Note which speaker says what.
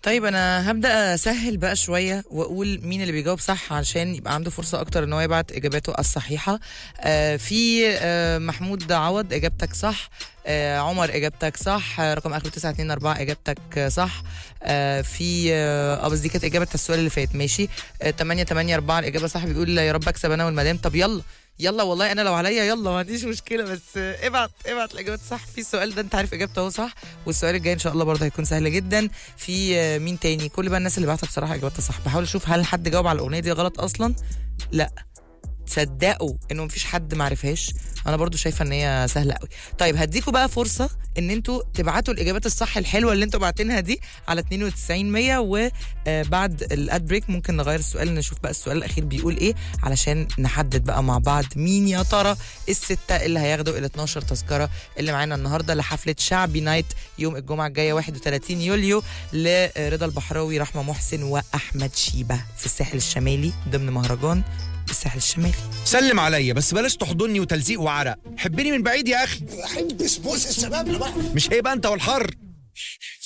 Speaker 1: طيب انا هبدا اسهل بقى شويه واقول مين اللي بيجاوب صح علشان يبقى عنده فرصه اكتر ان هو يبعت اجاباته الصحيحه آه في آه محمود عوض اجابتك صح آه عمر اجابتك صح آه رقم اخره 924 اجابتك آه صح آه في اه آه، بس دي كانت اجابه السؤال اللي فات ماشي آه 884 الاجابه صح بيقول يا رب اكسب انا والمدام طب يلا يلا والله انا لو عليا يلا ما عنديش مشكله بس آه، ابعت ابعت الاجابات صح في السؤال ده انت عارف اجابته اهو صح والسؤال الجاي ان شاء الله برضه هيكون سهل جدا في آه، مين تاني كل بقى الناس اللي بعتها بصراحه اجابتها صح بحاول اشوف هل حد جاوب على الاغنيه دي غلط اصلا لا تصدقوا انه مفيش حد ما عرفهاش انا برضو شايفه ان هي سهله قوي طيب هديكوا بقى فرصه ان انتوا تبعتوا الاجابات الصح الحلوه اللي انتوا باعتينها دي على 92 100 وبعد الاد بريك ممكن نغير السؤال نشوف بقى السؤال الاخير بيقول ايه علشان نحدد بقى مع بعض مين يا ترى السته اللي هياخدوا ال 12 تذكره اللي معانا النهارده لحفله شعبي نايت يوم الجمعه الجايه 31 يوليو لرضا البحراوي رحمه محسن واحمد شيبه في الساحل الشمالي ضمن مهرجان الساحل الشمالي
Speaker 2: سلم عليا بس بلاش تحضني وتلزيق وعرق حبني من بعيد يا اخي
Speaker 3: احب سبوس الشباب اللي بقى
Speaker 2: مش هيبقى انت والحر